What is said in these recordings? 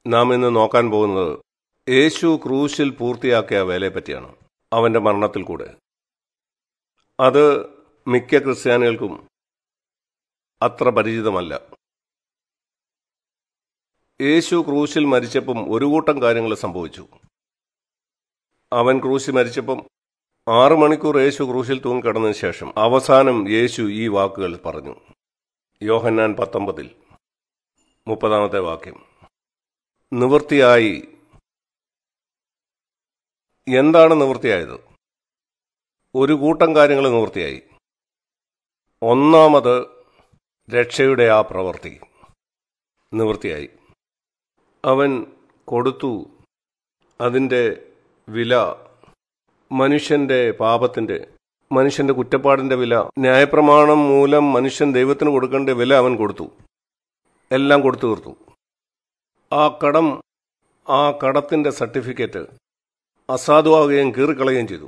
നാം ഇന്ന് നോക്കാൻ പോകുന്നത് യേശു ക്രൂശിൽ പൂർത്തിയാക്കിയ വേലയെപ്പറ്റിയാണ് അവന്റെ മരണത്തിൽ കൂടെ അത് മിക്ക ക്രിസ്ത്യാനികൾക്കും അത്ര പരിചിതമല്ല യേശു ക്രൂശിൽ മരിച്ചപ്പം ഒരു കൂട്ടം കാര്യങ്ങൾ സംഭവിച്ചു അവൻ ക്രൂശിൽ മരിച്ചപ്പം ആറു മണിക്കൂർ യേശു ക്രൂശിൽ തൂങ്ങിക്കിടന്നതിന് ശേഷം അവസാനം യേശു ഈ വാക്കുകൾ പറഞ്ഞു യോഹന്നാൻ പത്തൊമ്പതിൽ മുപ്പതാമത്തെ വാക്യം നിവൃത്തിയായി എന്താണ് നിവൃത്തിയായത് ഒരു കൂട്ടം കാര്യങ്ങൾ നിവൃത്തിയായി ഒന്നാമത് രക്ഷയുടെ ആ പ്രവൃത്തി നിവൃത്തിയായി അവൻ കൊടുത്തു അതിൻ്റെ വില മനുഷ്യന്റെ പാപത്തിന്റെ മനുഷ്യന്റെ കുറ്റപ്പാടിന്റെ വില ന്യായപ്രമാണം മൂലം മനുഷ്യൻ ദൈവത്തിന് കൊടുക്കേണ്ട വില അവൻ കൊടുത്തു എല്ലാം കൊടുത്തു തീർത്തു ആ കടം ആ കടത്തിന്റെ സർട്ടിഫിക്കറ്റ് അസാധുവാകുകയും കീറിക്കളയുകയും ചെയ്തു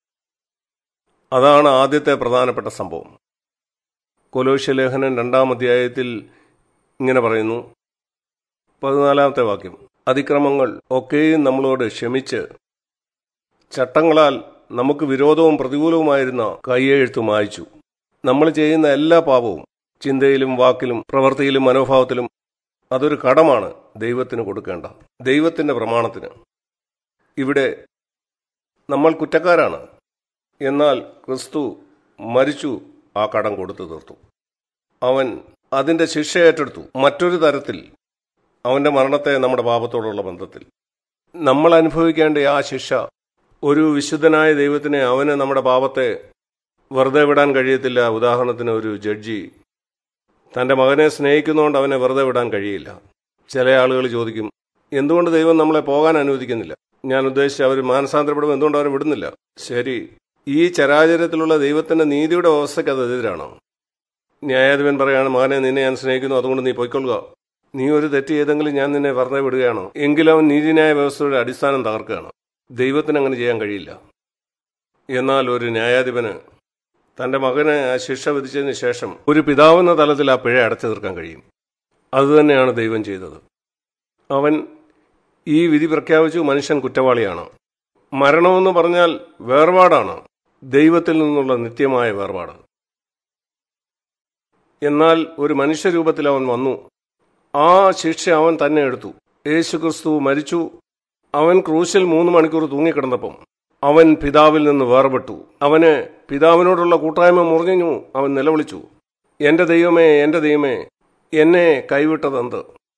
അതാണ് ആദ്യത്തെ പ്രധാനപ്പെട്ട സംഭവം കൊലോഷ്യ ലേഖനൻ രണ്ടാം അധ്യായത്തിൽ ഇങ്ങനെ പറയുന്നു പതിനാലാമത്തെ വാക്യം അതിക്രമങ്ങൾ ഒക്കെയും നമ്മളോട് ക്ഷമിച്ച് ചട്ടങ്ങളാൽ നമുക്ക് വിരോധവും പ്രതികൂലവുമായിരുന്ന കൈയെഴുത്ത് മായ്ച്ചു നമ്മൾ ചെയ്യുന്ന എല്ലാ പാപവും ചിന്തയിലും വാക്കിലും പ്രവൃത്തിയിലും മനോഭാവത്തിലും അതൊരു കടമാണ് ദൈവത്തിന് കൊടുക്കേണ്ട ദൈവത്തിന്റെ പ്രമാണത്തിന് ഇവിടെ നമ്മൾ കുറ്റക്കാരാണ് എന്നാൽ ക്രിസ്തു മരിച്ചു ആ കടം കൊടുത്തു തീർത്തു അവൻ അതിന്റെ ശിക്ഷ ഏറ്റെടുത്തു മറ്റൊരു തരത്തിൽ അവന്റെ മരണത്തെ നമ്മുടെ പാപത്തോടുള്ള ബന്ധത്തിൽ നമ്മൾ അനുഭവിക്കേണ്ട ആ ശിക്ഷ ഒരു വിശുദ്ധനായ ദൈവത്തിനെ അവന് നമ്മുടെ പാപത്തെ വെറുതെ വിടാൻ കഴിയത്തില്ല ഉദാഹരണത്തിന് ഒരു ജഡ്ജി തന്റെ മകനെ സ്നേഹിക്കുന്നതുകൊണ്ട് അവനെ വെറുതെ വിടാൻ കഴിയില്ല ചില ആളുകൾ ചോദിക്കും എന്തുകൊണ്ട് ദൈവം നമ്മളെ പോകാൻ അനുവദിക്കുന്നില്ല ഞാൻ ഉദ്ദേശിച്ച അവർ മാനസാന്തരപ്പെടുമ്പോൾ എന്തുകൊണ്ട് അവരെ വിടുന്നില്ല ശരി ഈ ചരാചരത്തിലുള്ള ദൈവത്തിന്റെ നീതിയുടെ വ്യവസ്ഥയ്ക്ക് അത് എതിരാണോ ന്യായാധിപൻ പറയാണ് മകനെ നിന്നെ ഞാൻ സ്നേഹിക്കുന്നു അതുകൊണ്ട് നീ പൊയ്ക്കൊള്ളുക നീ ഒരു തെറ്റ് ചെയ്തെങ്കിലും ഞാൻ നിന്നെ വെറുതെ വിടുകയാണോ എങ്കിലും അവൻ നീതിന്യായ വ്യവസ്ഥയുടെ അടിസ്ഥാനം തകർക്കുകയാണ് ദൈവത്തിന് അങ്ങനെ ചെയ്യാൻ കഴിയില്ല എന്നാൽ ഒരു ന്യായാധിപന് തന്റെ മകന് ആ ശിക്ഷ വിധിച്ചതിന് ശേഷം ഒരു പിതാവെന്ന തലത്തിൽ ആ പിഴ അടച്ചു തീർക്കാൻ കഴിയും അതുതന്നെയാണ് ദൈവം ചെയ്തത് അവൻ ഈ വിധി പ്രഖ്യാപിച്ചു മനുഷ്യൻ കുറ്റവാളിയാണ് മരണമെന്ന് പറഞ്ഞാൽ വേർപാടാണ് ദൈവത്തിൽ നിന്നുള്ള നിത്യമായ വേർപാട് എന്നാൽ ഒരു മനുഷ്യരൂപത്തിൽ അവൻ വന്നു ആ ശിക്ഷ അവൻ തന്നെ എടുത്തു യേശു ക്രിസ്തു മരിച്ചു അവൻ ക്രൂശിൽ മൂന്ന് മണിക്കൂർ തൂങ്ങിക്കിടന്നപ്പം അവൻ പിതാവിൽ നിന്ന് വേർപെട്ടു അവന് പിതാവിനോടുള്ള കൂട്ടായ്മ മുറിഞ്ഞു അവൻ നിലവിളിച്ചു എന്റെ ദൈവമേ എന്റെ ദൈവമേ എന്നെ കൈവിട്ടതെന്ത്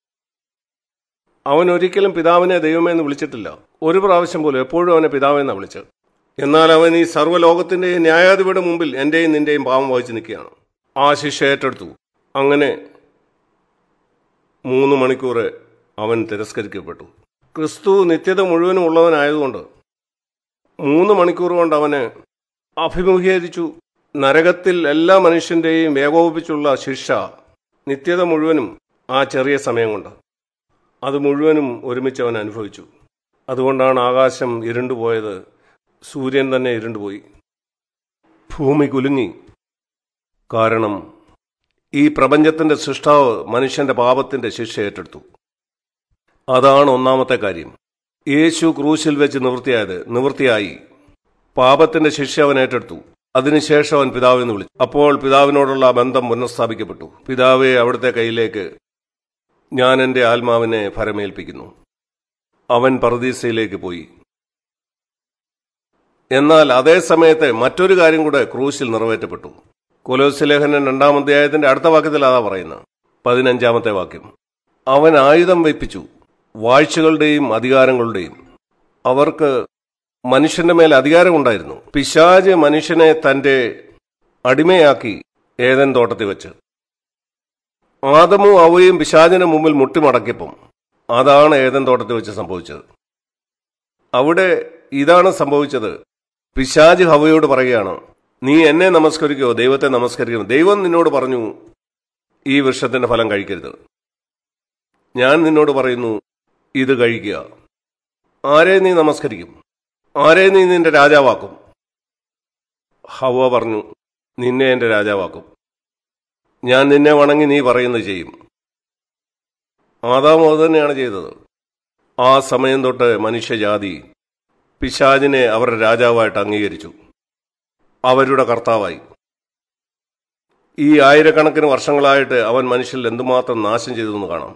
അവൻ ഒരിക്കലും പിതാവിനെ ദൈവമേ എന്ന് വിളിച്ചിട്ടില്ല ഒരു പ്രാവശ്യം പോലും എപ്പോഴും അവനെ പിതാവെന്നാ വിളിച്ചത് എന്നാൽ അവൻ ഈ സർവ്വലോകത്തിന്റെയും ന്യായാധിപയുടെ മുമ്പിൽ എന്റെയും നിന്റെയും പാവം വഹിച്ചു നിൽക്കുകയാണ് ആ ശിക്ഷ ഏറ്റെടുത്തു അങ്ങനെ മൂന്ന് മണിക്കൂർ അവൻ തിരസ്കരിക്കപ്പെട്ടു ക്രിസ്തു നിത്യത മുഴുവനും ഉള്ളവനായതുകൊണ്ട് മൂന്ന് മണിക്കൂർ കൊണ്ട് അവന് അഭിമുഖീകരിച്ചു നരകത്തിൽ എല്ലാ മനുഷ്യന്റെയും ഏകോപിപ്പിച്ചുള്ള ശിക്ഷ നിത്യത മുഴുവനും ആ ചെറിയ സമയം കൊണ്ട് അത് മുഴുവനും ഒരുമിച്ച് അവൻ അനുഭവിച്ചു അതുകൊണ്ടാണ് ആകാശം ഇരുണ്ടുപോയത് സൂര്യൻ തന്നെ ഇരുണ്ടുപോയി ഭൂമി കുലുങ്ങി കാരണം ഈ പ്രപഞ്ചത്തിന്റെ സൃഷ്ടാവ് മനുഷ്യന്റെ പാപത്തിന്റെ ശിക്ഷ ഏറ്റെടുത്തു അതാണ് ഒന്നാമത്തെ കാര്യം യേശു ക്രൂശിൽ വെച്ച് നിവൃത്തിയായത് നിവൃത്തിയായി പാപത്തിന്റെ ശിക്ഷ അവൻ ഏറ്റെടുത്തു അതിനുശേഷം അവൻ പിതാവിനെ വിളിച്ചു അപ്പോൾ പിതാവിനോടുള്ള ബന്ധം പുനഃസ്ഥാപിക്കപ്പെട്ടു പിതാവെ അവിടുത്തെ കയ്യിലേക്ക് ഞാൻ എൻ്റെ ആത്മാവിനെ ഫരമേൽപ്പിക്കുന്നു അവൻ പറദീസയിലേക്ക് പോയി എന്നാൽ അതേ സമയത്ത് മറ്റൊരു കാര്യം കൂടെ ക്രൂശിൽ നിറവേറ്റപ്പെട്ടു കൊലോസ് ലേഖനൻ രണ്ടാം അധ്യായത്തിന്റെ അടുത്ത വാക്യത്തിൽ അതാ പറയുന്നത് പതിനഞ്ചാമത്തെ വാക്യം അവൻ ആയുധം വയ്പ്പിച്ചു വാഴ്ചകളുടെയും അധികാരങ്ങളുടെയും അവർക്ക് മനുഷ്യന്റെ മേൽ അധികാരമുണ്ടായിരുന്നു പിശാജ് മനുഷ്യനെ തന്റെ അടിമയാക്കി ഏതൻ തോട്ടത്തിൽ വെച്ച് ആദമും അവയും പിശാചിന് മുമ്പിൽ മുട്ടിമടക്കിയപ്പം അതാണ് ഏതൻ തോട്ടത്തിൽ വെച്ച് സംഭവിച്ചത് അവിടെ ഇതാണ് സംഭവിച്ചത് പിശാജ് ഹവയോട് പറയുകയാണ് നീ എന്നെ നമസ്കരിക്കോ ദൈവത്തെ നമസ്കരിക്കോ ദൈവം നിന്നോട് പറഞ്ഞു ഈ വൃക്ഷത്തിന്റെ ഫലം കഴിക്കരുത് ഞാൻ നിന്നോട് പറയുന്നു ഇത് കഴിക്കുക ആരെ നീ നമസ്കരിക്കും ആരെ നീ നിന്റെ രാജാവാക്കും ഹവ പറഞ്ഞു നിന്നെ എന്റെ രാജാവാക്കും ഞാൻ നിന്നെ വണങ്ങി നീ പറയുന്നത് ചെയ്യും ആദാം അത് തന്നെയാണ് ചെയ്തത് ആ സമയം തൊട്ട് മനുഷ്യജാതി പിശാചിനെ അവരുടെ രാജാവായിട്ട് അംഗീകരിച്ചു അവരുടെ കർത്താവായി ഈ ആയിരക്കണക്കിന് വർഷങ്ങളായിട്ട് അവൻ മനുഷ്യരിൽ എന്തുമാത്രം നാശം ചെയ്തെന്ന് കാണാം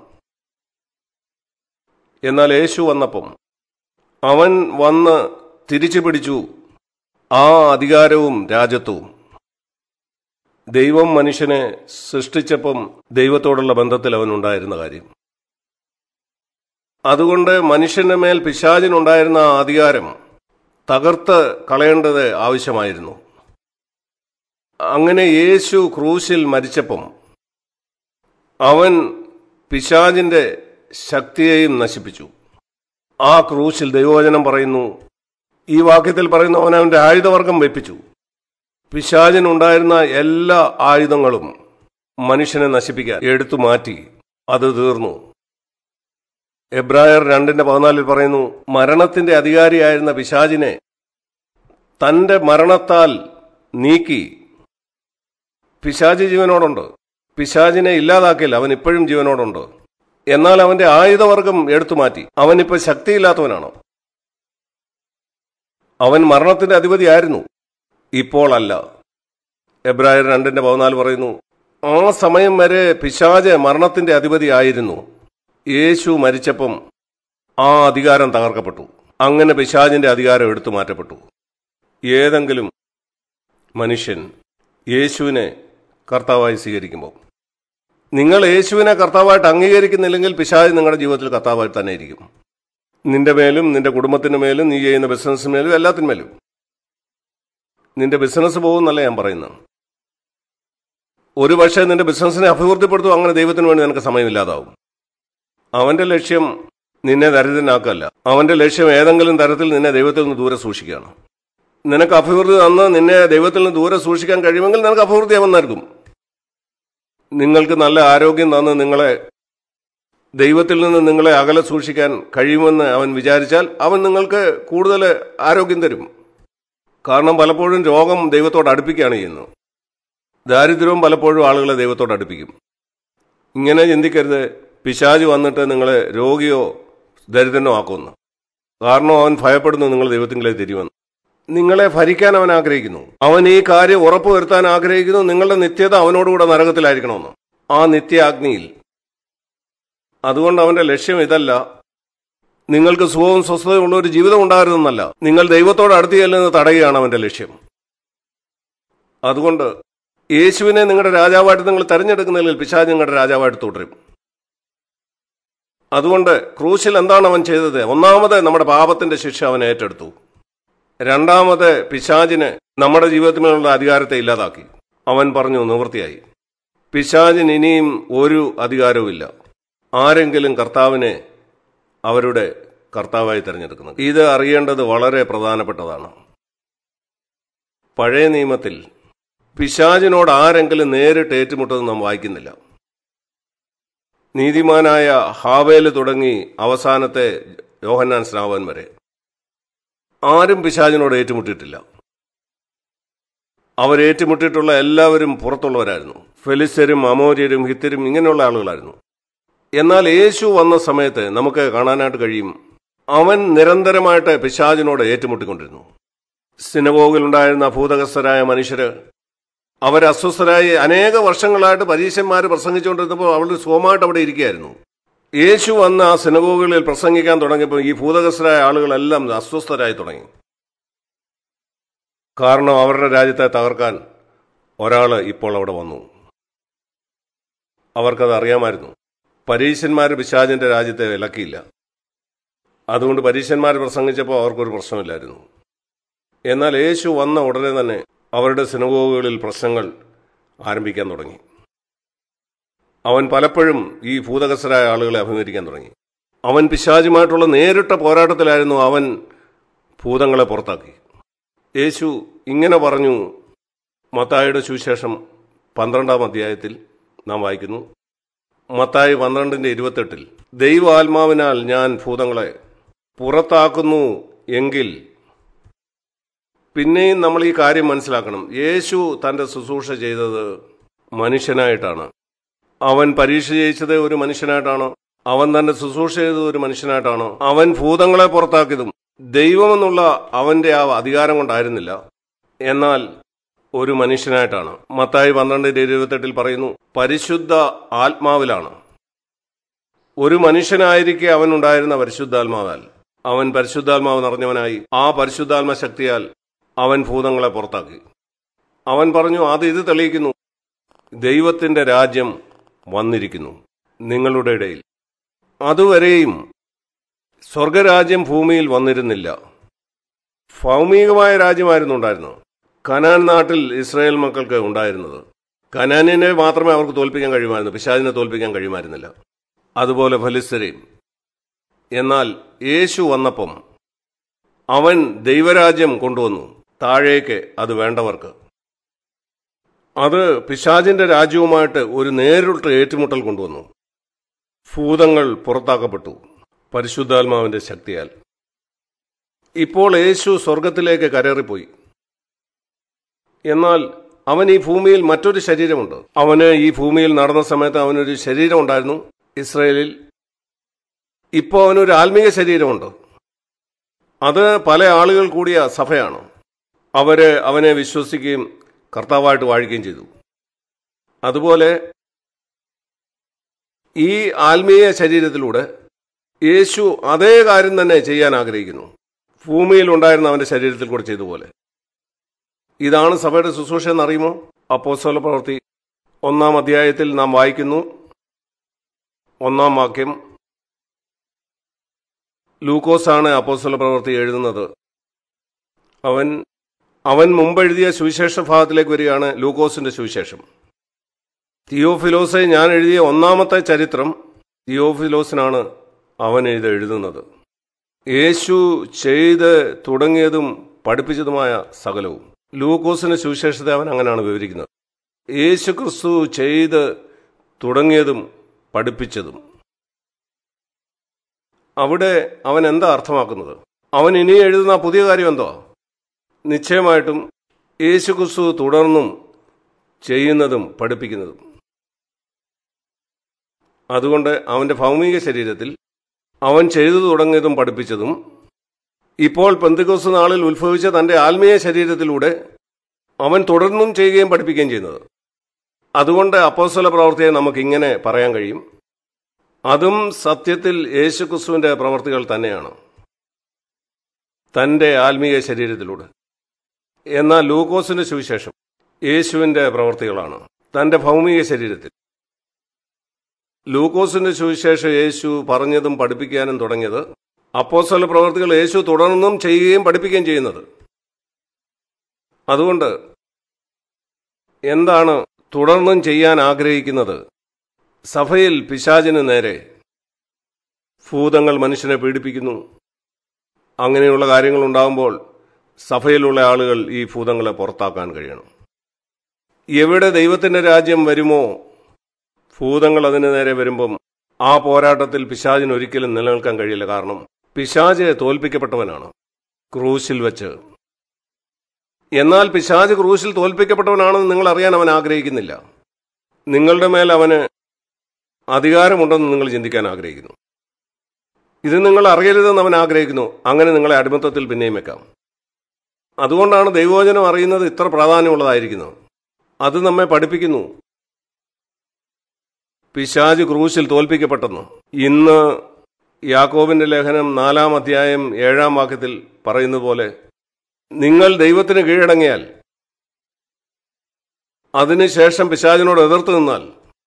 എന്നാൽ യേശു വന്നപ്പം അവൻ വന്ന് തിരിച്ചു പിടിച്ചു ആ അധികാരവും രാജ്യത്വവും ദൈവം മനുഷ്യനെ സൃഷ്ടിച്ചപ്പം ദൈവത്തോടുള്ള ബന്ധത്തിൽ അവൻ ഉണ്ടായിരുന്ന കാര്യം അതുകൊണ്ട് മനുഷ്യന്റെ മേൽ പിശാചിനുണ്ടായിരുന്ന ആ അധികാരം തകർത്ത് കളയേണ്ടത് ആവശ്യമായിരുന്നു അങ്ങനെ യേശു ക്രൂശിൽ മരിച്ചപ്പം അവൻ പിശാചിന്റെ ശക്തിയെയും നശിപ്പിച്ചു ആ ക്രൂശിൽ ദൈവവചനം പറയുന്നു ഈ വാക്യത്തിൽ പറയുന്നു അവൻ അവന്റെ ആയുധവർഗം വെപ്പിച്ചു പിശാചിനുണ്ടായിരുന്ന എല്ലാ ആയുധങ്ങളും മനുഷ്യനെ നശിപ്പിക്കാൻ എടുത്തു മാറ്റി അത് തീർന്നു എബ്രായർ രണ്ടിന്റെ പതിനാലിൽ പറയുന്നു മരണത്തിന്റെ അധികാരിയായിരുന്ന പിശാചിനെ തന്റെ മരണത്താൽ നീക്കി പിശാചി ജീവനോടുണ്ട് പിശാചിനെ ഇല്ലാതാക്കില്ല അവൻ ഇപ്പോഴും ജീവനോടുണ്ട് എന്നാൽ അവന്റെ ആയുധവർഗം എടുത്തു മാറ്റി അവനിപ്പോ ശക്തിയില്ലാത്തവനാണ് അവൻ മരണത്തിന്റെ അധിപതിയായിരുന്നു ഇപ്പോൾ അല്ല എബ്രായർ രണ്ടിന്റെ പതിനാല് പറയുന്നു ആ സമയം വരെ പിശാജ് മരണത്തിന്റെ അധിപതിയായിരുന്നു യേശു മരിച്ചപ്പം ആ അധികാരം തകർക്കപ്പെട്ടു അങ്ങനെ പിശാജിന്റെ അധികാരം എടുത്തു മാറ്റപ്പെട്ടു ഏതെങ്കിലും മനുഷ്യൻ യേശുവിനെ കർത്താവായി സ്വീകരിക്കുമ്പോൾ നിങ്ങൾ യേശുവിനെ കർത്താവായിട്ട് അംഗീകരിക്കുന്നില്ലെങ്കിൽ പിശാജ് നിങ്ങളുടെ ജീവിതത്തിൽ കർത്താവായിട്ട് തന്നെ ഇരിക്കും നിന്റെ മേലും നിന്റെ കുടുംബത്തിന്റെ മേലും നീ ചെയ്യുന്ന ബിസിനസ്സിന് മേലും എല്ലാത്തിന്മേലും നിന്റെ ബിസിനസ് പോകുന്നല്ല ഞാൻ പറയുന്നത് ഒരു പക്ഷേ നിന്റെ ബിസിനസ്സിനെ അഭിവൃദ്ധിപ്പെടുത്തും അങ്ങനെ ദൈവത്തിന് വേണ്ടി നിനക്ക് സമയമില്ലാതാവും അവന്റെ ലക്ഷ്യം നിന്നെ ദരിദ്രനാക്കല്ല അവന്റെ ലക്ഷ്യം ഏതെങ്കിലും തരത്തിൽ നിന്നെ ദൈവത്തിൽ നിന്ന് ദൂരെ സൂക്ഷിക്കുകയാണ് നിനക്ക് അഭിവൃദ്ധി തന്ന് നിന്നെ ദൈവത്തിൽ നിന്ന് ദൂരെ സൂക്ഷിക്കാൻ കഴിയുമെങ്കിൽ നിനക്ക് അഭിവൃദ്ധി അവൻ നൽകും നിങ്ങൾക്ക് നല്ല ആരോഗ്യം തന്ന് നിങ്ങളെ ദൈവത്തിൽ നിന്ന് നിങ്ങളെ അകലെ സൂക്ഷിക്കാൻ കഴിയുമെന്ന് അവൻ വിചാരിച്ചാൽ അവൻ നിങ്ങൾക്ക് കൂടുതൽ ആരോഗ്യം തരും കാരണം പലപ്പോഴും രോഗം ദൈവത്തോട് അടുപ്പിക്കുകയാണ് ചെയ്യുന്നത് ദാരിദ്ര്യവും പലപ്പോഴും ആളുകളെ ദൈവത്തോട് അടുപ്പിക്കും ഇങ്ങനെ ചിന്തിക്കരുത് പിശാജ് വന്നിട്ട് നിങ്ങളെ രോഗിയോ ദരിദ്രനോ ആക്കുമെന്ന് കാരണം അവൻ ഭയപ്പെടുന്നു നിങ്ങൾ ദൈവത്തിങ്കിലേക്ക് തിരിവെന്ന് നിങ്ങളെ ഭരിക്കാൻ അവൻ ആഗ്രഹിക്കുന്നു അവൻ ഈ കാര്യം ഉറപ്പുവരുത്താൻ ആഗ്രഹിക്കുന്നു നിങ്ങളുടെ നിത്യത അവനോടുകൂടെ നരകത്തിലായിരിക്കണമെന്ന് ആ നിത്യാഗ്നിയിൽ അതുകൊണ്ട് അവന്റെ ലക്ഷ്യം ഇതല്ല നിങ്ങൾക്ക് സുഖവും സ്വസ്ഥതയും ഉള്ള ഒരു ജീവിതം ഉണ്ടാകരുതെന്നല്ല നിങ്ങൾ ദൈവത്തോട് അടുത്ത് ചെല്ലുന്നത് തടയുകയാണ് അവന്റെ ലക്ഷ്യം അതുകൊണ്ട് യേശുവിനെ നിങ്ങളുടെ രാജാവായിട്ട് നിങ്ങൾ തെരഞ്ഞെടുക്കുന്നതിൽ പിശാജ് നിങ്ങളുടെ രാജാവായിട്ട് തുടരും അതുകൊണ്ട് ക്രൂശിൽ എന്താണ് അവൻ ചെയ്തത് ഒന്നാമത് നമ്മുടെ പാപത്തിന്റെ ശിക്ഷ അവൻ ഏറ്റെടുത്തു രണ്ടാമത് പിശാജിന് നമ്മുടെ ജീവിതത്തിലുള്ള അധികാരത്തെ ഇല്ലാതാക്കി അവൻ പറഞ്ഞു നിവൃത്തിയായി പിശാജിന് ഇനിയും ഒരു അധികാരവുമില്ല ആരെങ്കിലും കർത്താവിനെ അവരുടെ കർത്താവായി തിരഞ്ഞെടുക്കുന്നത് ഇത് അറിയേണ്ടത് വളരെ പ്രധാനപ്പെട്ടതാണ് പഴയ നിയമത്തിൽ പിശാജിനോട് ആരെങ്കിലും നേരിട്ട് ഏറ്റുമുട്ടത് നാം വായിക്കുന്നില്ല നീതിമാനായ ഹാവേല് തുടങ്ങി അവസാനത്തെ യോഹന്നാൻ സ്നാവൻ വരെ ആരും പിശാജിനോട് ഏറ്റുമുട്ടിയിട്ടില്ല അവരേറ്റുമുട്ടിയിട്ടുള്ള എല്ലാവരും പുറത്തുള്ളവരായിരുന്നു ഫെലിസ്തരും അമോര്യരും ഹിത്തരും ഇങ്ങനെയുള്ള ആളുകളായിരുന്നു എന്നാൽ യേശു വന്ന സമയത്ത് നമുക്ക് കാണാനായിട്ട് കഴിയും അവൻ നിരന്തരമായിട്ട് പിശാജിനോട് ഏറ്റുമുട്ടിക്കൊണ്ടിരുന്നു സിനഗോഗിലുണ്ടായിരുന്ന ഭൂതകസ്ഥരായ മനുഷ്യര് അവർ അസ്വസ്ഥരായി അനേക വർഷങ്ങളായിട്ട് പരീശന്മാർ പ്രസംഗിച്ചുകൊണ്ടിരുന്നപ്പോൾ അവർ സുഖമായിട്ട് അവിടെ ഇരിക്കുകയായിരുന്നു യേശു വന്ന് ആ സിനഗോഗുകളിൽ പ്രസംഗിക്കാൻ തുടങ്ങിയപ്പോൾ ഈ ഭൂതകസ്ഥരായ ആളുകളെല്ലാം അസ്വസ്ഥരായി തുടങ്ങി കാരണം അവരുടെ രാജ്യത്തെ തകർക്കാൻ ഒരാൾ ഇപ്പോൾ അവിടെ വന്നു അവർക്കത് അറിയാമായിരുന്നു പരീശന്മാർ പിശാചിന്റെ രാജ്യത്തെ വിലക്കിയില്ല അതുകൊണ്ട് പരീശന്മാർ പ്രസംഗിച്ചപ്പോൾ അവർക്കൊരു പ്രശ്നമില്ലായിരുന്നു എന്നാൽ യേശു വന്ന ഉടനെ തന്നെ അവരുടെ സിനഗോഗുകളിൽ പ്രശ്നങ്ങൾ ആരംഭിക്കാൻ തുടങ്ങി അവൻ പലപ്പോഴും ഈ ഭൂതകസ്ഥരായ ആളുകളെ അഭിമുഖീകരിക്കാൻ തുടങ്ങി അവൻ പിശാചുമായിട്ടുള്ള നേരിട്ട പോരാട്ടത്തിലായിരുന്നു അവൻ ഭൂതങ്ങളെ പുറത്താക്കി യേശു ഇങ്ങനെ പറഞ്ഞു മത്തായുടെ സുവിശേഷം പന്ത്രണ്ടാം അധ്യായത്തിൽ നാം വായിക്കുന്നു മത്തായി പന്ത്രണ്ടിന്റെ ഇരുപത്തെട്ടിൽ ദൈവാത്മാവിനാൽ ഞാൻ ഭൂതങ്ങളെ പുറത്താക്കുന്നു എങ്കിൽ പിന്നെയും നമ്മൾ ഈ കാര്യം മനസ്സിലാക്കണം യേശു തന്റെ ശുശ്രൂഷ ചെയ്തത് മനുഷ്യനായിട്ടാണ് അവൻ പരീക്ഷ ജയിച്ചത് ഒരു മനുഷ്യനായിട്ടാണ് അവൻ തന്നെ ശുശ്രൂഷ ചെയ്ത ഒരു മനുഷ്യനായിട്ടാണ് അവൻ ഭൂതങ്ങളെ പുറത്താക്കിയതും ദൈവമെന്നുള്ള അവന്റെ ആ അധികാരം കൊണ്ടായിരുന്നില്ല എന്നാൽ ഒരു മനുഷ്യനായിട്ടാണ് മത്തായി പന്ത്രണ്ടിന്റെ ഇരുപത്തെട്ടിൽ പറയുന്നു പരിശുദ്ധ ആത്മാവിലാണ് ഒരു മനുഷ്യനായിരിക്കെ അവൻ ഉണ്ടായിരുന്ന പരിശുദ്ധാത്മാവാൽ അവൻ പരിശുദ്ധാത്മാവ് നിറഞ്ഞവനായി ആ പരിശുദ്ധാത്മ ശക്തിയാൽ അവൻ ഭൂതങ്ങളെ പുറത്താക്കി അവൻ പറഞ്ഞു അത് ഇത് തെളിയിക്കുന്നു ദൈവത്തിന്റെ രാജ്യം വന്നിരിക്കുന്നു നിങ്ങളുടെ ഇടയിൽ അതുവരെയും സ്വർഗരാജ്യം ഭൂമിയിൽ വന്നിരുന്നില്ല ഭൗമികമായ രാജ്യമായിരുന്നു ഉണ്ടായിരുന്നത് കനാൻ നാട്ടിൽ ഇസ്രായേൽ മക്കൾക്ക് ഉണ്ടായിരുന്നത് കനാനിനെ മാത്രമേ അവർക്ക് തോൽപ്പിക്കാൻ കഴിയുമായിരുന്നു പിശാചിനെ തോൽപ്പിക്കാൻ കഴിയുമായിരുന്നില്ല അതുപോലെ ഫലിസ്തരെയും എന്നാൽ യേശു വന്നപ്പം അവൻ ദൈവരാജ്യം കൊണ്ടുവന്നു താഴേക്ക് അത് വേണ്ടവർക്ക് അത് പിശാചിന്റെ രാജ്യവുമായിട്ട് ഒരു നേരിട്ട് ഏറ്റുമുട്ടൽ കൊണ്ടുവന്നു ഭൂതങ്ങൾ പുറത്താക്കപ്പെട്ടു പരിശുദ്ധാത്മാവിന്റെ ശക്തിയാൽ ഇപ്പോൾ യേശു സ്വർഗത്തിലേക്ക് കരേറിപ്പോയി എന്നാൽ അവൻ ഈ ഭൂമിയിൽ മറ്റൊരു ശരീരമുണ്ട് അവന് ഈ ഭൂമിയിൽ നടന്ന സമയത്ത് അവനൊരു ശരീരം ഉണ്ടായിരുന്നു ഇസ്രയേലിൽ ഇപ്പോൾ അവനൊരു ആത്മീയ ശരീരമുണ്ട് അത് പല ആളുകൾ കൂടിയ സഭയാണ് അവര് അവനെ വിശ്വസിക്കുകയും കർത്താവായിട്ട് വാഴിക്കുകയും ചെയ്തു അതുപോലെ ഈ ആത്മീയ ശരീരത്തിലൂടെ യേശു അതേ കാര്യം തന്നെ ചെയ്യാൻ ആഗ്രഹിക്കുന്നു ഭൂമിയിൽ ഉണ്ടായിരുന്ന അവന്റെ ശരീരത്തിൽ കൂടെ ചെയ്ത പോലെ ഇതാണ് സഭയുടെ ശുശ്രൂഷ എന്നറിയുമോ അപ്പോസ്തല പ്രവൃത്തി ഒന്നാം അധ്യായത്തിൽ നാം വായിക്കുന്നു ഒന്നാം വാക്യം ലൂക്കോസാണ് അപ്പോസ്തല പ്രവൃത്തി എഴുതുന്നത് അവൻ അവൻ മുമ്പെഴുതിയ സുവിശേഷ ഭാഗത്തിലേക്ക് വരികയാണ് ലൂക്കോസിന്റെ സുവിശേഷം തിയോഫിലോസെ ഞാൻ എഴുതിയ ഒന്നാമത്തെ ചരിത്രം തിയോഫിലോസിനാണ് അവൻ ഇത് എഴുതുന്നത് യേശു ചെയ്ത് തുടങ്ങിയതും പഠിപ്പിച്ചതുമായ സകലവും ലൂക്കോസിന്റെ സുവിശേഷത്തെ അവൻ അങ്ങനെയാണ് വിവരിക്കുന്നത് യേശു ക്രിസ്തു ചെയ്ത് തുടങ്ങിയതും പഠിപ്പിച്ചതും അവിടെ അവൻ എന്താ അർത്ഥമാക്കുന്നത് അവൻ ഇനി എഴുതുന്ന പുതിയ കാര്യം എന്തോ നിശ്ചയമായിട്ടും യേശു ക്രിസ്തു തുടർന്നും ചെയ്യുന്നതും പഠിപ്പിക്കുന്നതും അതുകൊണ്ട് അവന്റെ ഭൗമിക ശരീരത്തിൽ അവൻ ചെയ്തു തുടങ്ങിയതും പഠിപ്പിച്ചതും ഇപ്പോൾ പെന്തിക്കോസ് നാളിൽ ഉത്ഭവിച്ച തന്റെ ആത്മീയ ശരീരത്തിലൂടെ അവൻ തുടർന്നും ചെയ്യുകയും പഠിപ്പിക്കുകയും ചെയ്യുന്നത് അതുകൊണ്ട് അപ്പോസ്തല പ്രവർത്തിയെ നമുക്ക് ഇങ്ങനെ പറയാൻ കഴിയും അതും സത്യത്തിൽ യേശുക്രിസ്തുവിന്റെ പ്രവർത്തികൾ തന്നെയാണ് തന്റെ ആത്മീയ ശരീരത്തിലൂടെ എന്നാൽ ലൂക്കോസിന്റെ സുവിശേഷം യേശുവിന്റെ പ്രവർത്തികളാണ് തന്റെ ഭൗമിക ശരീരത്തിൽ ലൂക്കോസിന്റെ സുവിശേഷം യേശു പറഞ്ഞതും പഠിപ്പിക്കാനും തുടങ്ങിയത് അപ്പോസ്തല പ്രവർത്തികൾ യേശു തുടർന്നും ചെയ്യുകയും പഠിപ്പിക്കുകയും ചെയ്യുന്നത് അതുകൊണ്ട് എന്താണ് തുടർന്നും ചെയ്യാൻ ആഗ്രഹിക്കുന്നത് സഭയിൽ പിശാചിന് നേരെ ഭൂതങ്ങൾ മനുഷ്യനെ പീഡിപ്പിക്കുന്നു അങ്ങനെയുള്ള കാര്യങ്ങൾ ഉണ്ടാകുമ്പോൾ സഭയിലുള്ള ആളുകൾ ഈ ഭൂതങ്ങളെ പുറത്താക്കാൻ കഴിയണം എവിടെ ദൈവത്തിന്റെ രാജ്യം വരുമോ ഭൂതങ്ങൾ അതിന് നേരെ വരുമ്പം ആ പോരാട്ടത്തിൽ പിശാചിന് ഒരിക്കലും നിലനിൽക്കാൻ കഴിയില്ല കാരണം പിശാജ് തോൽപ്പിക്കപ്പെട്ടവനാണ് ക്രൂശിൽ വെച്ച് എന്നാൽ പിശാജ് ക്രൂശിൽ തോൽപ്പിക്കപ്പെട്ടവനാണെന്ന് നിങ്ങൾ അറിയാൻ അവൻ ആഗ്രഹിക്കുന്നില്ല നിങ്ങളുടെ മേൽ അവന് അധികാരമുണ്ടെന്ന് നിങ്ങൾ ചിന്തിക്കാൻ ആഗ്രഹിക്കുന്നു ഇത് നിങ്ങൾ അറിയരുതെന്ന് അവൻ ആഗ്രഹിക്കുന്നു അങ്ങനെ നിങ്ങളെ അടിമത്തത്തിൽ പിന്നെയും വെക്കാം അതുകൊണ്ടാണ് ദൈവവചനം അറിയുന്നത് ഇത്ര പ്രാധാന്യമുള്ളതായിരിക്കുന്നത് അത് നമ്മെ പഠിപ്പിക്കുന്നു പിശാജ് ക്രൂശിൽ തോൽപ്പിക്കപ്പെട്ടെന്ന് ഇന്ന് യാക്കോബിന്റെ ലേഖനം നാലാം അധ്യായം ഏഴാം വാക്യത്തിൽ പറയുന്ന പോലെ നിങ്ങൾ ദൈവത്തിന് കീഴടങ്ങിയാൽ അതിനുശേഷം പിശാചിനോട് എതിർത്ത് നിന്നാൽ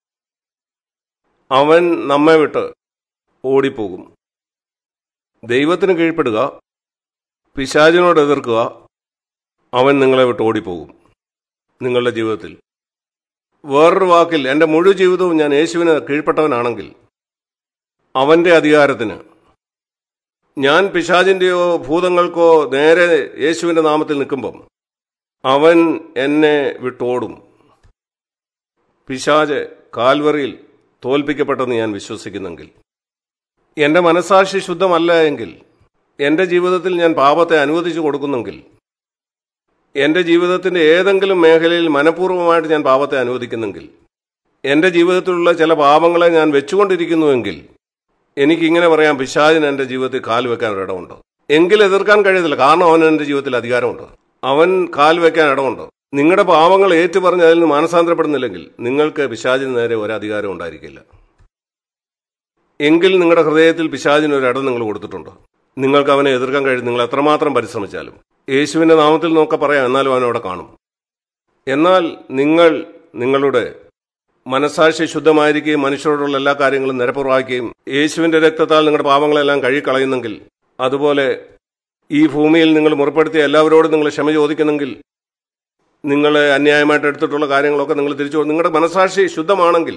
അവൻ നമ്മെ വിട്ട് ഓടിപ്പോകും ദൈവത്തിന് കീഴ്പ്പെടുക പിശാചിനോട് എതിർക്കുക അവൻ നിങ്ങളെ വിട്ട് ഓടിപ്പോകും നിങ്ങളുടെ ജീവിതത്തിൽ വേറൊരു വാക്കിൽ എൻ്റെ മുഴു ജീവിതവും ഞാൻ യേശുവിന് കീഴ്പ്പെട്ടവനാണെങ്കിൽ അവന്റെ അധികാരത്തിന് ഞാൻ പിശാചിന്റെയോ ഭൂതങ്ങൾക്കോ നേരെ യേശുവിന്റെ നാമത്തിൽ നിൽക്കുമ്പം അവൻ എന്നെ വിട്ടോടും പിശാജ് കാൽവറിയിൽ തോൽപ്പിക്കപ്പെട്ടെന്ന് ഞാൻ വിശ്വസിക്കുന്നെങ്കിൽ എൻ്റെ മനസാക്ഷി ശുദ്ധമല്ല എങ്കിൽ എൻ്റെ ജീവിതത്തിൽ ഞാൻ പാപത്തെ അനുവദിച്ചു കൊടുക്കുന്നെങ്കിൽ എൻ്റെ ജീവിതത്തിൻ്റെ ഏതെങ്കിലും മേഖലയിൽ മനഃപൂർവ്വമായിട്ട് ഞാൻ പാപത്തെ അനുവദിക്കുന്നെങ്കിൽ എൻ്റെ ജീവിതത്തിലുള്ള ചില പാപങ്ങളെ ഞാൻ വെച്ചുകൊണ്ടിരിക്കുന്നുവെങ്കിൽ എനിക്കിങ്ങനെ പറയാം പിശാചിന് എൻ്റെ ജീവിതത്തിൽ കാൽ വെക്കാൻ ഒരിടമുണ്ട് എങ്കിൽ എതിർക്കാൻ കഴിയത്തില്ല കാരണം അവൻ എൻ്റെ ജീവിതത്തിൽ അധികാരമുണ്ട് അവൻ കാൽ വെക്കാൻ ഇടമുണ്ട് നിങ്ങളുടെ പാവങ്ങൾ ഏറ്റുപറഞ്ഞ് അതിൽ നിന്ന് മാനസാന്തരപ്പെടുന്നില്ലെങ്കിൽ നിങ്ങൾക്ക് പിശാചിന് നേരെ ഒരു അധികാരം ഉണ്ടായിരിക്കില്ല എങ്കിൽ നിങ്ങളുടെ ഹൃദയത്തിൽ പിശാചിന് ഒരു ഇടം നിങ്ങൾ കൊടുത്തിട്ടുണ്ട് നിങ്ങൾക്ക് അവനെ എതിർക്കാൻ കഴിയും നിങ്ങൾ എത്രമാത്രം പരിശ്രമിച്ചാലും യേശുവിന്റെ നാമത്തിൽ നോക്കെ പറയാം എന്നാലും അവൻ അവിടെ കാണും എന്നാൽ നിങ്ങൾ നിങ്ങളുടെ മനസാക്ഷി ശുദ്ധമായിരിക്കുകയും മനുഷ്യരോടുള്ള എല്ലാ കാര്യങ്ങളും നിരപ്പുറവാക്കുകയും യേശുവിന്റെ രക്തത്താൽ നിങ്ങളുടെ പാവങ്ങളെല്ലാം കഴുകിക്കളയുന്നെങ്കിൽ അതുപോലെ ഈ ഭൂമിയിൽ നിങ്ങൾ മുറപ്പെടുത്തിയ എല്ലാവരോടും നിങ്ങൾ ക്ഷമ ചോദിക്കുന്നെങ്കിൽ നിങ്ങൾ അന്യായമായിട്ട് എടുത്തിട്ടുള്ള കാര്യങ്ങളൊക്കെ നിങ്ങൾ തിരിച്ചു കൊടു- നിങ്ങളുടെ മനസാക്ഷി ശുദ്ധമാണെങ്കിൽ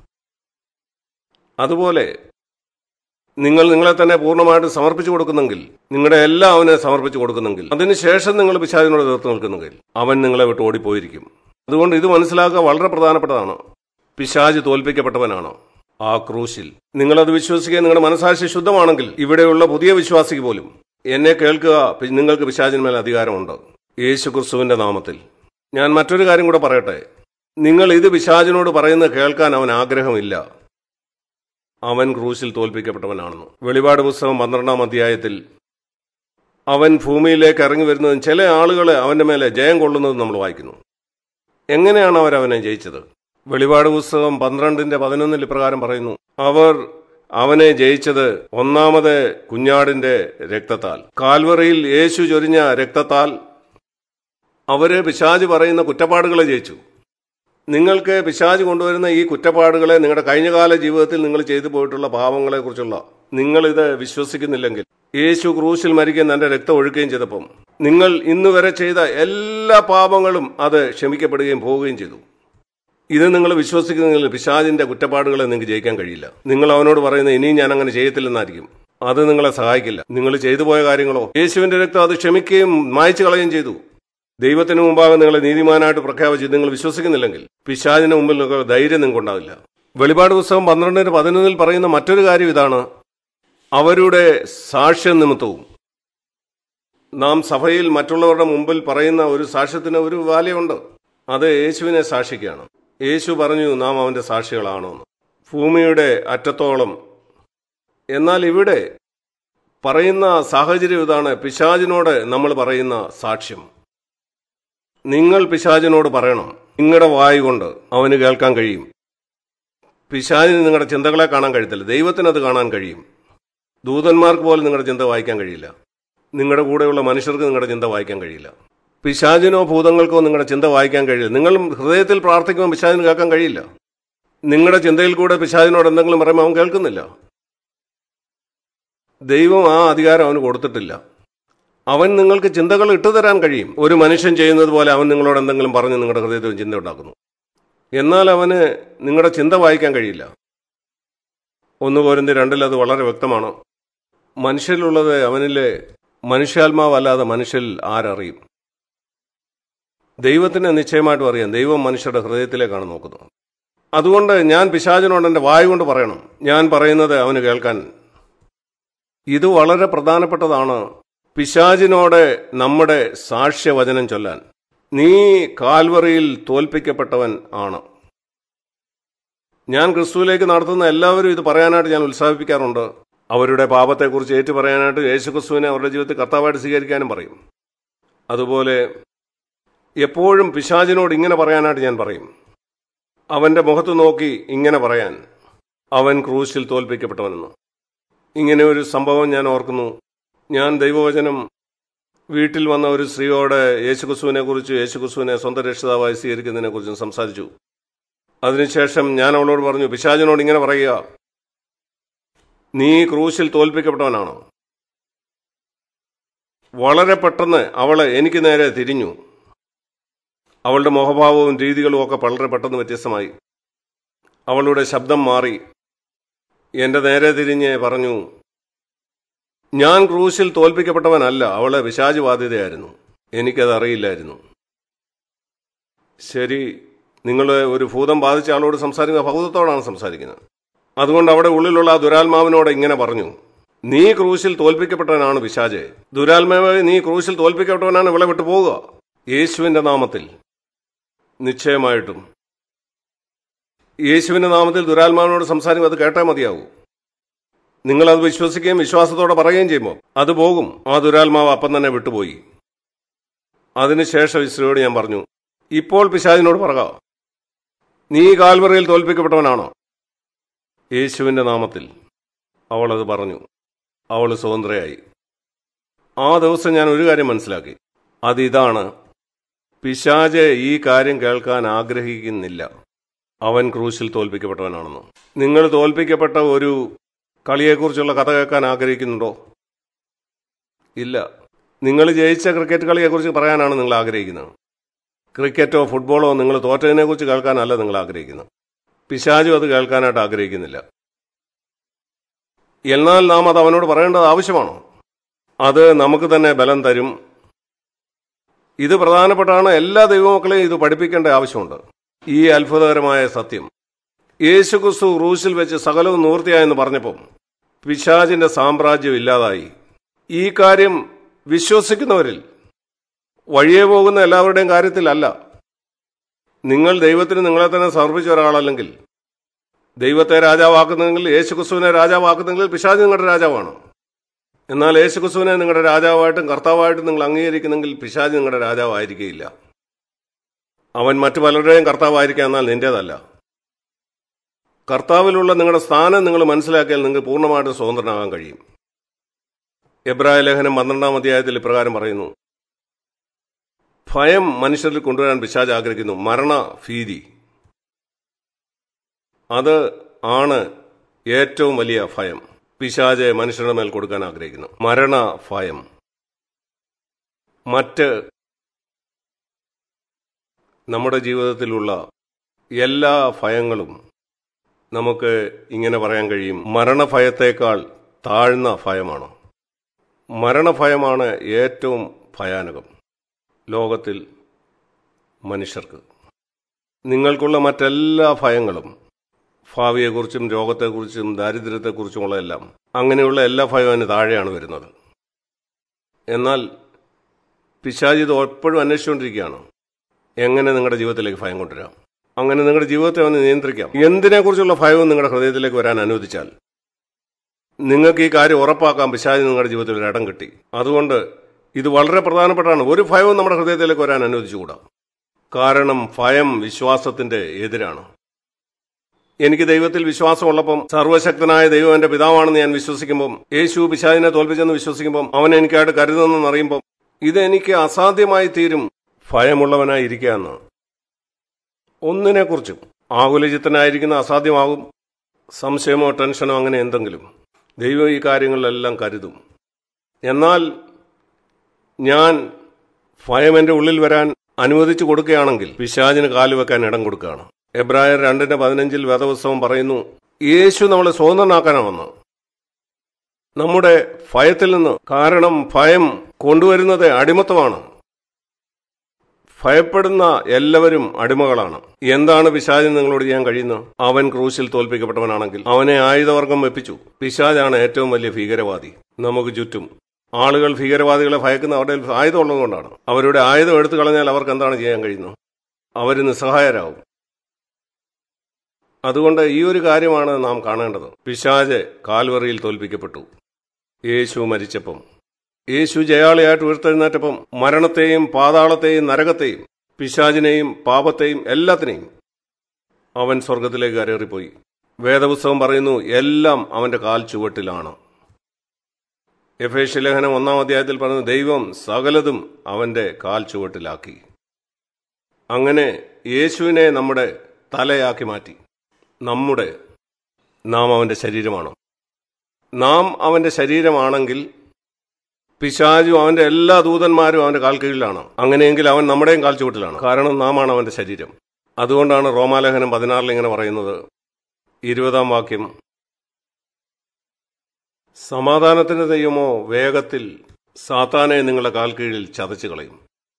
അതുപോലെ നിങ്ങൾ നിങ്ങളെ തന്നെ പൂർണ്ണമായിട്ട് സമർപ്പിച്ചു കൊടുക്കുന്നെങ്കിൽ നിങ്ങളുടെ എല്ലാം അവന് സമർപ്പിച്ചു കൊടുക്കുന്നെങ്കിൽ അതിനുശേഷം നിങ്ങൾ പിശാചിനോട് എതിർത്ത് നിൽക്കുന്നെങ്കിൽ അവൻ നിങ്ങളെ വിട്ട് ഓടിപ്പോയിരിക്കും അതുകൊണ്ട് ഇത് മനസ്സിലാക്കുക വളരെ പ്രധാനപ്പെട്ടതാണ് പിശാജ് തോൽപ്പിക്കപ്പെട്ടവനാണ് ആ ക്രൂശിൽ നിങ്ങളത് വിശ്വസിക്കുക നിങ്ങളുടെ മനസാക്ഷി ശുദ്ധമാണെങ്കിൽ ഇവിടെയുള്ള പുതിയ വിശ്വാസിക്ക് പോലും എന്നെ കേൾക്കുക പി- നിങ്ങൾക്ക് പിശാചിന്മേൽ അധികാരമുണ്ട് യേശു ക്രിസ്തുവിന്റെ നാമത്തിൽ ഞാൻ മറ്റൊരു കാര്യം കൂടെ പറയട്ടെ നിങ്ങൾ ഇത് പിശാചിനോട് പറയുന്നത് കേൾക്കാൻ അവൻ ആഗ്രഹമില്ല അവൻ ക്രൂശിൽ തോൽപ്പിക്കപ്പെട്ടവനാണെന്ന് വെളിപാട് പുസ്തകം പന്ത്രണ്ടാം അധ്യായത്തിൽ അവൻ ഭൂമിയിലേക്ക് ഇറങ്ങി വരുന്നതും ചില ആളുകൾ അവന്റെ മേലെ ജയം കൊള്ളുന്നതും നമ്മൾ വായിക്കുന്നു എങ്ങനെയാണ് അവർ അവനെ ജയിച്ചത് വെളിപാട് പുസ്തകം പന്ത്രണ്ടിന്റെ പതിനൊന്നിൽ ഇപ്രകാരം പറയുന്നു അവർ അവനെ ജയിച്ചത് ഒന്നാമത് കുഞ്ഞാടിന്റെ രക്തത്താൽ കാൽവറിയിൽ യേശു ചൊരിഞ്ഞ രക്തത്താൽ അവര് പിശാജ് പറയുന്ന കുറ്റപ്പാടുകളെ ജയിച്ചു നിങ്ങൾക്ക് പിശാജ് കൊണ്ടുവരുന്ന ഈ കുറ്റപ്പാടുകളെ നിങ്ങളുടെ കഴിഞ്ഞകാല ജീവിതത്തിൽ നിങ്ങൾ ചെയ്തു പോയിട്ടുള്ള പാവങ്ങളെ കുറിച്ചുള്ള നിങ്ങൾ ഇത് വിശ്വസിക്കുന്നില്ലെങ്കിൽ യേശു ക്രൂശിൽ മരിക്കുകയും തന്റെ രക്തം ഒഴുകുകയും ചെയ്തപ്പം നിങ്ങൾ ഇന്ന് വരെ ചെയ്ത എല്ലാ പാപങ്ങളും അത് ക്ഷമിക്കപ്പെടുകയും പോവുകയും ചെയ്തു ഇത് നിങ്ങൾ വിശ്വസിക്കുന്നെങ്കിൽ പിശാജിന്റെ കുറ്റപ്പാടുകളെ നിങ്ങൾക്ക് ജയിക്കാൻ കഴിയില്ല നിങ്ങൾ അവനോട് പറയുന്നത് ഇനിയും ഞാൻ അങ്ങനെ ചെയ്യത്തില്ലെന്നായിരിക്കും അത് നിങ്ങളെ സഹായിക്കില്ല നിങ്ങൾ ചെയ്തു പോയ കാര്യങ്ങളോ യേശുവിന്റെ രക്തം അത് ക്ഷമിക്കുകയും മായച്ചു കളയുകയും ചെയ്തു ദൈവത്തിന് മുമ്പാകെ നിങ്ങളെ നീതിമാനായിട്ട് പ്രഖ്യാപിച്ച് നിങ്ങൾ വിശ്വസിക്കുന്നില്ലെങ്കിൽ പിശാചിന് മുമ്പിൽ നിങ്ങൾക്ക് ധൈര്യം നിങ്ങൾക്ക് ഉണ്ടാവില്ല വെളിപാട് പുസ്തകം പന്ത്രണ്ടിന് പതിനൊന്നിൽ പറയുന്ന മറ്റൊരു കാര്യം ഇതാണ് അവരുടെ സാക്ഷ്യ നിമിത്തവും നാം സഭയിൽ മറ്റുള്ളവരുടെ മുമ്പിൽ പറയുന്ന ഒരു സാക്ഷ്യത്തിന് ഒരു വാല്യമുണ്ട് അത് യേശുവിനെ സാക്ഷിക്കുകയാണ് യേശു പറഞ്ഞു നാം അവന്റെ സാക്ഷികളാണോ എന്ന് ഭൂമിയുടെ അറ്റത്തോളം എന്നാൽ ഇവിടെ പറയുന്ന സാഹചര്യം ഇതാണ് പിശാചിനോട് നമ്മൾ പറയുന്ന സാക്ഷ്യം നിങ്ങൾ പിശാചിനോട് പറയണം നിങ്ങളുടെ വായു കൊണ്ട് അവന് കേൾക്കാൻ കഴിയും പിശാചിന് നിങ്ങളുടെ ചിന്തകളെ കാണാൻ കഴിയത്തില്ല ദൈവത്തിന് അത് കാണാൻ കഴിയും ദൂതന്മാർക്ക് പോലും നിങ്ങളുടെ ചിന്ത വായിക്കാൻ കഴിയില്ല നിങ്ങളുടെ കൂടെയുള്ള മനുഷ്യർക്ക് നിങ്ങളുടെ ചിന്ത വായിക്കാൻ കഴിയില്ല പിശാചിനോ ഭൂതങ്ങൾക്കോ നിങ്ങളുടെ ചിന്ത വായിക്കാൻ കഴിയില്ല നിങ്ങൾ ഹൃദയത്തിൽ പ്രാർത്ഥിക്കുമ്പോൾ പിശാചിന് കേൾക്കാൻ കഴിയില്ല നിങ്ങളുടെ ചിന്തയിൽ കൂടെ പിശാചിനോട് എന്തെങ്കിലും പറയുമ്പോൾ അവൻ കേൾക്കുന്നില്ല ദൈവം ആ അധികാരം അവന് കൊടുത്തിട്ടില്ല അവൻ നിങ്ങൾക്ക് ചിന്തകൾ ഇട്ടുതരാൻ കഴിയും ഒരു മനുഷ്യൻ ചെയ്യുന്നത് പോലെ അവൻ നിങ്ങളോട് എന്തെങ്കിലും പറഞ്ഞ് നിങ്ങളുടെ ഹൃദയത്തിൽ ചിന്ത ഉണ്ടാക്കുന്നു എന്നാൽ അവന് നിങ്ങളുടെ ചിന്ത വായിക്കാൻ കഴിയില്ല ഒന്ന് പോരിന്റെ രണ്ടിൽ അത് വളരെ വ്യക്തമാണ് മനുഷ്യരിലുള്ളത് അവനിലെ മനുഷ്യാത്മാവല്ലാതെ മനുഷ്യൽ ആരറിയും ദൈവത്തിന് നിശ്ചയമായിട്ടും അറിയാം ദൈവം മനുഷ്യരുടെ ഹൃദയത്തിലേക്കാണ് നോക്കുന്നത് അതുകൊണ്ട് ഞാൻ പിശാചിനോട് എൻ്റെ വായു കൊണ്ട് പറയണം ഞാൻ പറയുന്നത് അവന് കേൾക്കാൻ ഇത് വളരെ പ്രധാനപ്പെട്ടതാണ് പിശാചിനോട് നമ്മുടെ സാക്ഷ്യവചനം ചൊല്ലാൻ നീ കാൽവറിയിൽ തോൽപ്പിക്കപ്പെട്ടവൻ ആണ് ഞാൻ ക്രിസ്തുവിലേക്ക് നടത്തുന്ന എല്ലാവരും ഇത് പറയാനായിട്ട് ഞാൻ ഉത്സാഹിപ്പിക്കാറുണ്ട് അവരുടെ പാപത്തെക്കുറിച്ച് ഏറ്റു പറയാനായിട്ട് യേശു ക്രിസ്തുവിനെ അവരുടെ ജീവിതത്തിൽ കർത്താവായിട്ട് സ്വീകരിക്കാനും പറയും അതുപോലെ എപ്പോഴും പിശാചിനോട് ഇങ്ങനെ പറയാനായിട്ട് ഞാൻ പറയും അവന്റെ മുഖത്ത് നോക്കി ഇങ്ങനെ പറയാൻ അവൻ ക്രൂശിൽ തോൽപ്പിക്കപ്പെട്ടവനെന്ന് ഇങ്ങനെ ഒരു സംഭവം ഞാൻ ഓർക്കുന്നു ഞാൻ ദൈവവചനം വീട്ടിൽ വന്ന ഒരു സ്ത്രീയോട് യേശുക്രിസ്തുവിനെ കുറിച്ച് യേശുക്രിസ്തുവിനെ സ്വന്തം രക്ഷിതാവായി സ്വീകരിക്കുന്നതിനെ കുറിച്ചും സംസാരിച്ചു അതിനുശേഷം ഞാൻ അവളോട് പറഞ്ഞു പിശാചിനോട് ഇങ്ങനെ പറയുക നീ ക്രൂശിൽ തോൽപ്പിക്കപ്പെട്ടവനാണോ വളരെ പെട്ടെന്ന് അവള് എനിക്ക് നേരെ തിരിഞ്ഞു അവളുടെ മുഖഭാവവും രീതികളും ഒക്കെ വളരെ പെട്ടെന്ന് വ്യത്യസ്തമായി അവളുടെ ശബ്ദം മാറി എന്റെ നേരെ തിരിഞ്ഞ് പറഞ്ഞു ഞാൻ ക്രൂശിൽ തോൽപ്പിക്കപ്പെട്ടവനല്ല അവളെ പിശാച് ബാധ്യതയായിരുന്നു എനിക്കത് അറിയില്ലായിരുന്നു ശരി നിങ്ങൾ ഒരു ഭൂതം ബാധിച്ച ആളോട് സംസാരിക്കുന്ന ഭൂതത്തോടാണ് സംസാരിക്കുന്നത് അതുകൊണ്ട് അവിടെ ഉള്ളിലുള്ള ആ ദുരാത്മാവിനോട് ഇങ്ങനെ പറഞ്ഞു നീ ക്രൂശിൽ തോൽപ്പിക്കപ്പെട്ടവനാണ് പിശാജെ ദുരാത്മാവ് നീ ക്രൂശിൽ തോൽപ്പിക്കപ്പെട്ടവനാണ് ഇവിടെ വിട്ടു പോവുക യേശുവിന്റെ നാമത്തിൽ നിശ്ചയമായിട്ടും യേശുവിന്റെ നാമത്തിൽ ദുരാത്മാവിനോട് സംസാരിക്കും അത് കേട്ടാൽ മതിയാവൂ നിങ്ങളത് വിശ്വസിക്കുകയും വിശ്വാസത്തോടെ പറയുകയും ചെയ്യുമ്പോൾ അത് പോകും ആ ദുരാത്മാവ് അപ്പം തന്നെ വിട്ടുപോയി അതിനുശേഷം ഇസ്രോയോട് ഞാൻ പറഞ്ഞു ഇപ്പോൾ പിശാചിനോട് പറക നീ കാൽവറയിൽ തോൽപ്പിക്കപ്പെട്ടവനാണോ യേശുവിന്റെ നാമത്തിൽ അവൾ അത് പറഞ്ഞു അവൾ സ്വതന്ത്രയായി ആ ദിവസം ഞാൻ ഒരു കാര്യം മനസ്സിലാക്കി അതിതാണ് പിശാജ് ഈ കാര്യം കേൾക്കാൻ ആഗ്രഹിക്കുന്നില്ല അവൻ ക്രൂശിൽ തോൽപ്പിക്കപ്പെട്ടവനാണെന്ന് നിങ്ങൾ തോൽപ്പിക്കപ്പെട്ട ഒരു കളിയെക്കുറിച്ചുള്ള കഥ കേൾക്കാൻ ആഗ്രഹിക്കുന്നുണ്ടോ ഇല്ല നിങ്ങൾ ജയിച്ച ക്രിക്കറ്റ് കളിയെക്കുറിച്ച് പറയാനാണ് നിങ്ങൾ ആഗ്രഹിക്കുന്നത് ക്രിക്കറ്റോ ഫുട്ബോളോ നിങ്ങൾ തോറ്റതിനെക്കുറിച്ച് കേൾക്കാനല്ല നിങ്ങൾ ആഗ്രഹിക്കുന്നത് പിശാചും അത് കേൾക്കാനായിട്ട് ആഗ്രഹിക്കുന്നില്ല എന്നാൽ നാം അത് അവനോട് പറയേണ്ടത് ആവശ്യമാണോ അത് നമുക്ക് തന്നെ ബലം തരും ഇത് പ്രധാനപ്പെട്ടാണ് എല്ലാ ദൈവമക്കളെയും ഇത് പഠിപ്പിക്കേണ്ട ആവശ്യമുണ്ട് ഈ അത്ഭുതകരമായ സത്യം യേശുക്രിസ്തു ക്രൂശിൽ വെച്ച് സകലവും നിവൃത്തിയായെന്ന് പറഞ്ഞപ്പം പിശാചിന്റെ സാമ്രാജ്യം ഇല്ലാതായി ഈ കാര്യം വിശ്വസിക്കുന്നവരിൽ വഴിയെ പോകുന്ന എല്ലാവരുടെയും കാര്യത്തിലല്ല നിങ്ങൾ ദൈവത്തിന് നിങ്ങളെ തന്നെ സമർപ്പിച്ച ഒരാളല്ലെങ്കിൽ ദൈവത്തെ രാജാവാക്കുന്നെങ്കിൽ യേശുക്രിസ്തുവിനെ രാജാവാക്കുന്നെങ്കിൽ പിശാജ് നിങ്ങളുടെ രാജാവാണ് എന്നാൽ യേശുക്രിസ്തുവിനെ നിങ്ങളുടെ രാജാവായിട്ടും കർത്താവായിട്ടും നിങ്ങൾ അംഗീകരിക്കുന്നെങ്കിൽ പിശാജ് നിങ്ങളുടെ രാജാവായിരിക്കുകയില്ല അവൻ മറ്റു പലരുടെയും കർത്താവായിരിക്കാം എന്നാൽ നിന്റേതല്ല കർത്താവിലുള്ള നിങ്ങളുടെ സ്ഥാനം നിങ്ങൾ മനസ്സിലാക്കിയാൽ നിങ്ങൾക്ക് പൂർണ്ണമായിട്ടും സ്വതന്ത്രനാകാൻ കഴിയും എബ്രായ ലേഖനം പന്ത്രണ്ടാം അധ്യായത്തിൽ ഇപ്രകാരം പറയുന്നു ഭയം മനുഷ്യരിൽ കൊണ്ടുവരാൻ പിശാജ് ആഗ്രഹിക്കുന്നു മരണ ഭീതി അത് ആണ് ഏറ്റവും വലിയ ഭയം പിശാജ് മനുഷ്യരുടെ മേൽ കൊടുക്കാൻ ആഗ്രഹിക്കുന്നു മരണ ഭയം മറ്റ് നമ്മുടെ ജീവിതത്തിലുള്ള എല്ലാ ഭയങ്ങളും നമുക്ക് ഇങ്ങനെ പറയാൻ കഴിയും മരണഭയത്തേക്കാൾ താഴ്ന്ന ഭയമാണ് മരണഭയമാണ് ഏറ്റവും ഭയാനകം ലോകത്തിൽ മനുഷ്യർക്ക് നിങ്ങൾക്കുള്ള മറ്റെല്ലാ ഭയങ്ങളും ഭാവിയെക്കുറിച്ചും രോഗത്തെക്കുറിച്ചും ദാരിദ്ര്യത്തെക്കുറിച്ചുമുള്ള എല്ലാം അങ്ങനെയുള്ള എല്ലാ ഭയവും അതിന് താഴെയാണ് വരുന്നത് എന്നാൽ പിശാചി ഇത് എപ്പോഴും അന്വേഷിച്ചുകൊണ്ടിരിക്കുകയാണ് എങ്ങനെ നിങ്ങളുടെ ജീവിതത്തിലേക്ക് ഭയം കൊണ്ടുവരാം അങ്ങനെ നിങ്ങളുടെ ജീവിതത്തെ ഒന്ന് നിയന്ത്രിക്കാം എന്തിനെക്കുറിച്ചുള്ള ഭയവും നിങ്ങളുടെ ഹൃദയത്തിലേക്ക് വരാൻ അനുവദിച്ചാൽ നിങ്ങൾക്ക് ഈ കാര്യം ഉറപ്പാക്കാം പിശാചി നിങ്ങളുടെ ജീവിതത്തിൽ ഒരു ഇടം കിട്ടി അതുകൊണ്ട് ഇത് വളരെ പ്രധാനപ്പെട്ടാണ് ഒരു ഭയവും നമ്മുടെ ഹൃദയത്തിലേക്ക് വരാൻ അനുവദിച്ചുകൂടാ കാരണം ഭയം വിശ്വാസത്തിന്റെ എതിരാണ് എനിക്ക് ദൈവത്തിൽ വിശ്വാസമുള്ളപ്പം സർവശക്തനായ ദൈവം എന്റെ പിതാവാണെന്ന് ഞാൻ വിശ്വസിക്കുമ്പം യേശു പിശാചിനെ തോൽപ്പിച്ചെന്ന് വിശ്വസിക്കുമ്പം അവൻ എനിക്കായിട്ട് കരുതുന്നെന്ന് അറിയുമ്പം ഇത് എനിക്ക് അസാധ്യമായി തീരും ഭയമുള്ളവനായി ഇരിക്കുക എന്ന് ഒന്നിനെക്കുറിച്ചും ആകുലചിത്തനായിരിക്കുന്ന അസാധ്യമാകും സംശയമോ ടെൻഷനോ അങ്ങനെ എന്തെങ്കിലും ദൈവം ഈ കാര്യങ്ങളിലെല്ലാം കരുതും എന്നാൽ ഞാൻ ഭയം എൻ്റെ ഉള്ളിൽ വരാൻ അനുവദിച്ചു കൊടുക്കുകയാണെങ്കിൽ പിശാചിന് കാലുവെക്കാൻ ഇടം കൊടുക്കുകയാണ് എബ്രായർ രണ്ടിന്റെ പതിനഞ്ചിൽ വേദപുസ്തകം പറയുന്നു യേശു നമ്മളെ സ്വതന്ത്രനാക്കാനാണെന്ന് നമ്മുടെ ഭയത്തിൽ നിന്ന് കാരണം ഭയം കൊണ്ടുവരുന്നത് അടിമത്തമാണ് ഭയപ്പെടുന്ന എല്ലാവരും അടിമകളാണ് എന്താണ് പിശാചിന് നിങ്ങളോട് ചെയ്യാൻ കഴിയുന്നത് അവൻ ക്രൂശിൽ തോൽപ്പിക്കപ്പെട്ടവനാണെങ്കിൽ അവനെ ആയുധവർഗം വെപ്പിച്ചു പിശാജാണ് ഏറ്റവും വലിയ ഭീകരവാദി നമുക്ക് ചുറ്റും ആളുകൾ ഭീകരവാദികളെ ഭയക്കുന്ന അവരുടെ ആയുധം ഉള്ളതുകൊണ്ടാണ് അവരുടെ ആയുധം എടുത്തു കളഞ്ഞാൽ അവർക്ക് എന്താണ് ചെയ്യാൻ കഴിയുന്നത് അവർ നിസ്സഹായരാകും അതുകൊണ്ട് ഈ ഒരു കാര്യമാണ് നാം കാണേണ്ടത് പിശാജ് കാൽവറിയിൽ തോൽപ്പിക്കപ്പെട്ടു യേശു മരിച്ചപ്പം യേശു ജയാളിയായിട്ട് ഉയർത്തെഴുന്നേറ്റപ്പം മരണത്തെയും പാതാളത്തെയും നരകത്തെയും പിശാജിനെയും പാപത്തെയും എല്ലാത്തിനെയും അവൻ സ്വർഗത്തിലേക്ക് കരേറിപ്പോയി വേദപുസ്തകം പറയുന്നു എല്ലാം അവന്റെ കാൽ ചുവട്ടിലാണ് യഫേഷ്യ ലേഖനം ഒന്നാം അധ്യായത്തിൽ പറയുന്നു ദൈവം സകലതും അവന്റെ കാൽ ചുവട്ടിലാക്കി അങ്ങനെ യേശുവിനെ നമ്മുടെ തലയാക്കി മാറ്റി നമ്മുടെ നാം അവന്റെ ശരീരമാണ് നാം അവന്റെ ശരീരമാണെങ്കിൽ പിശാചും അവന്റെ എല്ലാ ദൂതന്മാരും അവന്റെ കാൽ കീഴിലാണ് അങ്ങനെയെങ്കിൽ അവൻ നമ്മുടെയും കാൽ ചുവട്ടിലാണ് കാരണം നാമാണ് അവന്റെ ശരീരം അതുകൊണ്ടാണ് റോമാലേഖനം പതിനാറിൽ ഇങ്ങനെ പറയുന്നത് ഇരുപതാം വാക്യം സമാധാനത്തിന്റെ ദൈവമോ വേഗത്തിൽ സാത്താനെ നിങ്ങളുടെ കാൽ കീഴിൽ ചതച്ചു കളയും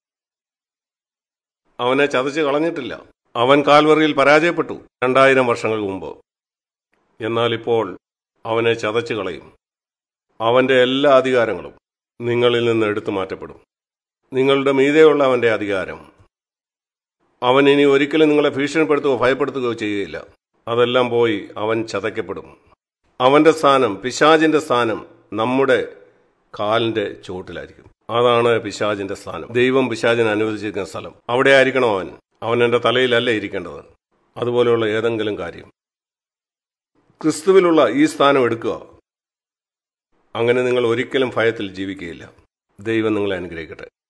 അവനെ ചതച്ച് കളഞ്ഞിട്ടില്ല അവൻ കാൽവറിയിൽ പരാജയപ്പെട്ടു രണ്ടായിരം വർഷങ്ങൾക്ക് മുമ്പ് എന്നാൽ ഇപ്പോൾ അവനെ ചതച്ചു കളയും അവന്റെ എല്ലാ അധികാരങ്ങളും നിങ്ങളിൽ നിന്ന് എടുത്തു മാറ്റപ്പെടും നിങ്ങളുടെ മീതെയുള്ള അവന്റെ അധികാരം അവൻ ഇനി ഒരിക്കലും നിങ്ങളെ ഭീഷണിപ്പെടുത്തുകയോ ഭയപ്പെടുത്തുകയോ ചെയ്യുകയില്ല അതെല്ലാം പോയി അവൻ ചതയ്ക്കപ്പെടും അവന്റെ സ്ഥാനം പിശാചിന്റെ സ്ഥാനം നമ്മുടെ കാലിന്റെ ചോട്ടിലായിരിക്കും അതാണ് പിശാചിന്റെ സ്ഥാനം ദൈവം പിശാചിന് അനുവദിച്ചിരിക്കുന്ന സ്ഥലം അവിടെ ആയിരിക്കണം അവൻ അവൻ എൻ്റെ തലയിലല്ല ഇരിക്കേണ്ടത് അതുപോലെയുള്ള ഏതെങ്കിലും കാര്യം ക്രിസ്തുവിലുള്ള ഈ സ്ഥാനം എടുക്കുക അങ്ങനെ നിങ്ങൾ ഒരിക്കലും ഭയത്തിൽ ജീവിക്കുകയില്ല ദൈവം നിങ്ങളെ അനുഗ്രഹിക്കട്ടെ